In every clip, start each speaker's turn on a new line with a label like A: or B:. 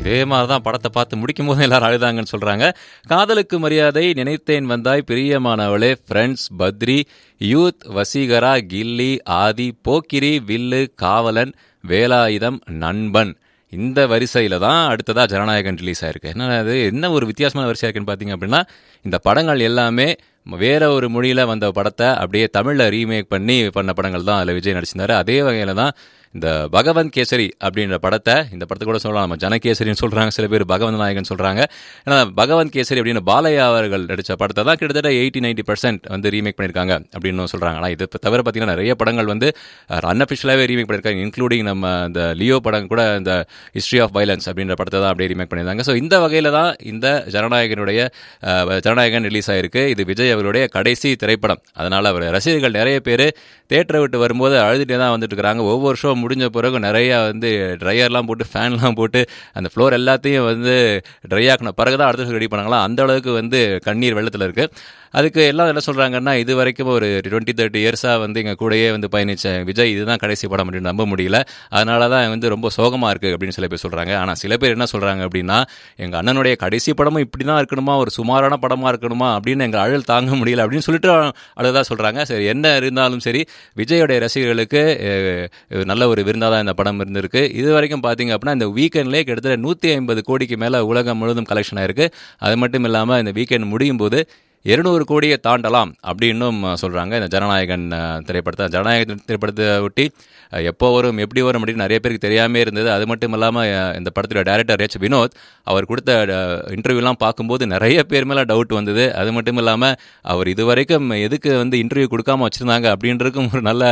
A: இதே மாதிரி தான் படத்தை பார்த்து முடிக்கும் போது எல்லாரும் அழுதாங்கன்னு சொல்றாங்க காதலுக்கு மரியாதை நினைத்தேன் வந்தாய் பிரியமானவளே ஃப்ரெண்ட்ஸ் பத்ரி யூத் வசீகரா கில்லி ஆதி போக்கிரி வில்லு காவலன் வேலாயுதம் நண்பன் இந்த வரிசையில தான் அடுத்ததா ஜனநாயகன் ரிலீஸ் ஆயிருக்கு என்ன அது என்ன ஒரு வித்தியாசமான வரிசையா இருக்குன்னு பார்த்தீங்க அப்படின்னா இந்த படங்கள் எல்லாமே வேற ஒரு மொழியில வந்த படத்தை அப்படியே தமிழ்ல ரீமேக் பண்ணி பண்ண படங்கள் தான் அதில் விஜய் நடிச்சிருந்தாரு அதே வகையில தான் இந்த பகவந்த் கேசரி அப்படின்ற படத்தை இந்த படத்தை கூட சொல்லலாம் நம்ம ஜனகேசரின்னு சொல்றாங்க சில பேர் பகவந்த் நாயகன் சொல்றாங்க ஏன்னா பகவந்த் கேசரி அப்படின்னு பாலையா அவர்கள் நடித்த படத்தை தான் கிட்டத்தட்ட எயிட்டி நைன்டி பர்சன்ட் வந்து ரீமேக் பண்ணியிருக்காங்க அப்படின்னு சொல்றாங்க ஆனால் இது தவிர பார்த்தீங்கன்னா நிறைய படங்கள் வந்து அன்அஃபிஷியலாகவே ரீமேக் பண்ணியிருக்காங்க இன்க்ளூடிங் நம்ம இந்த லியோ படம் கூட இந்த ஹிஸ்ட்ரி ஆஃப் வைலன்ஸ் அப்படின்ற படத்தை தான் அப்படியே ரீமேக் பண்ணியிருந்தாங்க ஸோ இந்த வகையில் தான் இந்த ஜனநாயகனுடைய அஹ், ஜனநாயகன் ரிலீஸ் ஆயிருக்கு இது விஜய் அவருடைய கடைசி திரைப்படம் அதனால அவர் ரசிகர்கள் நிறைய பேர் தேட்டரை விட்டு வரும்போது அழுதுட்டே தான் வந்துட்டு இருக்காங்க ஒவ்வொரு ஷோ முடிஞ்ச பிறகு நிறைய வந்து ட்ரையர்லாம் போட்டு ஃபேன்லாம் போட்டு அந்த ஃப்ளோர் எல்லாத்தையும் வந்து ட்ரை ஆக்கின பிறகு தான் அடுத்த ரெடி பண்ணாங்களா அந்த அளவுக்கு வந்து கண்ணீர் வெள்ளத்தில் இருக்கு அதுக்கு எல்லாம் என்ன சொல்றாங்கன்னா இது வரைக்கும் ஒரு டுவெண்ட்டி தேர்ட்டி இயர்ஸாக வந்து எங்கள் கூடயே வந்து பயணிச்ச விஜய் இதுதான் கடைசி படம் அப்படின்னு நம்ப முடியல அதனால தான் வந்து ரொம்ப சோகமாக இருக்கு அப்படின்னு சில பேர் சொல்றாங்க ஆனால் சில பேர் என்ன சொல்றாங்க அப்படின்னா எங்கள் அண்ணனுடைய கடைசி படமும் இப்படி தான் இருக்கணுமா ஒரு சுமாரான படமாக இருக்கணுமா அப்படின்னு எங்கள் அழல் தாங்க முடியல அப்படின்னு சொல்லிட்டு அழுதா சொல்றாங்க சரி என்ன இருந்தாலும் சரி விஜயோடைய ரசிகர்களுக்கு அஹ், நல்ல ஒரு விருந்தாக தான் இந்த படம் இருந்திருக்கு இது வரைக்கும் பார்த்தீங்க அப்படின்னா இந்த வீக்கெண்ட்லேயே கிட்டத்தட்ட நூற்றி ஐம்பது கோடிக்கு மேலே உலகம் முழுவதும் கலெக்ஷன் ஆயிருக்கு அது மட்டும் இல்லாமல் இந்த வீக்கெண்ட் முடியும் போது இருநூறு கோடியை தாண்டலாம் அப்படின்னும் சொல்கிறாங்க இந்த ஜனநாயகன் அஹ், திரைப்படத்தை ஜனநாயகன் திரைப்படத்தை ஒட்டி அஹ், எப்போ வரும் எப்படி வரும் அப்படின்னு நிறைய பேருக்கு தெரியாமே இருந்தது அது மட்டும் இல்லாமல் இந்த படத்தோட டைரக்டர் எச் வினோத் அவர் கொடுத்த இன்டர்வியூலாம் பார்க்கும்போது நிறைய பேர் மேலே டவுட் வந்தது அது மட்டும் இல்லாமல் அவர் இதுவரைக்கும் எதுக்கு வந்து இன்டர்வியூ கொடுக்காம வச்சுருந்தாங்க அப்படின்றதுக்கும் ஒரு நல்ல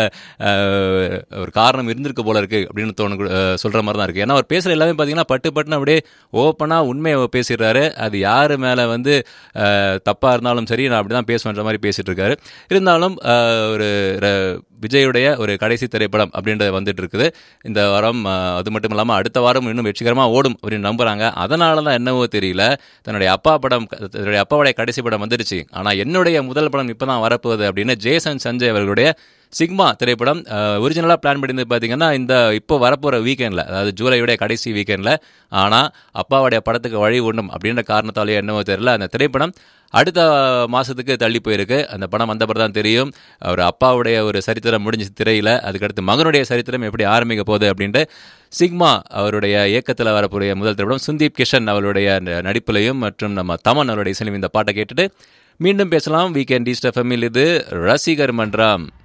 A: அஹ், ஒரு காரணம் இருந்திருக்கு போல இருக்கு அப்படின்னு தோணு அஹ், சொல்ற மாதிரி தான் இருக்கு ஏன்னா அவர் பேசுகிற எல்லாமே பார்த்தீங்கன்னா பட்டு பட்டுன்னு அப்படியே ஓப்பனாக உண்மையை பேசிடுறாரு அது யார் மேலே வந்து தப்பாக இருந்தாலும் சரி நான் அப்படி தான் பேசுவேன்ற மாதிரி பேசிட்டு இருக்காரு இருந்தாலும் அஹ், ஒரு ர- விஜயுடைய ஒரு கடைசி திரைப்படம் அப்படின்றது வந்துட்டு இருக்குது இந்த வாரம் அஹ், அது மட்டும் இல்லாமல் அடுத்த வாரம் இன்னும் வெற்றிகரமாக ஓடும் அப்படின்னு நம்புறாங்க அதனால தான் என்னவோ தெரியல தன்னுடைய அப்பா படம் தன்னுடைய அப்பாவுடைய கடைசி படம் வந்துடுச்சு ஆனால் என்னுடைய முதல் படம் இப்போ தான் வரப்போகுது அப்படின்னு ஜேசன் சஞ்சய் அவர்களுடைய சிக்மா திரைப்படம் ஒரிஜினலாக பிளான் பண்ணியிருந்து பார்த்தீங்கன்னா இந்த இப்போ வரப்போகிற வீக்கெண்டில் அதாவது ஜூலையுடைய கடைசி வீக்கெண்டில் ஆனால் அப்பாவுடைய படத்துக்கு வழி உண்டும் அப்படின்ற காரணத்தாலேயே என்னவோ தெரியல அந்த திரைப்படம் அடுத்த மாதத்துக்கு தள்ளி போயிருக்கு அந்த படம் வந்த தான் தெரியும் அவர் அப்பாவுடைய ஒரு சரித்திரம் முடிஞ்ச திரையில் அதுக்கடுத்து மகனுடைய சரித்திரம் எப்படி ஆரம்பிக்க போகுது அப்படின்ட்டு சிக்மா அவருடைய இயக்கத்தில் வரக்கூடிய முதல் திரைப்படம் சுந்தீப் கிஷன் அவருடைய நடிப்பிலையும் மற்றும் நம்ம தமன் அவருடைய இசையிலும் இந்த பாட்டை கேட்டுட்டு மீண்டும் பேசலாம் வீக்கெண்ட் ஈஸ்ட் எஃப்எம்மில் இது ரசிகர் மன்றம்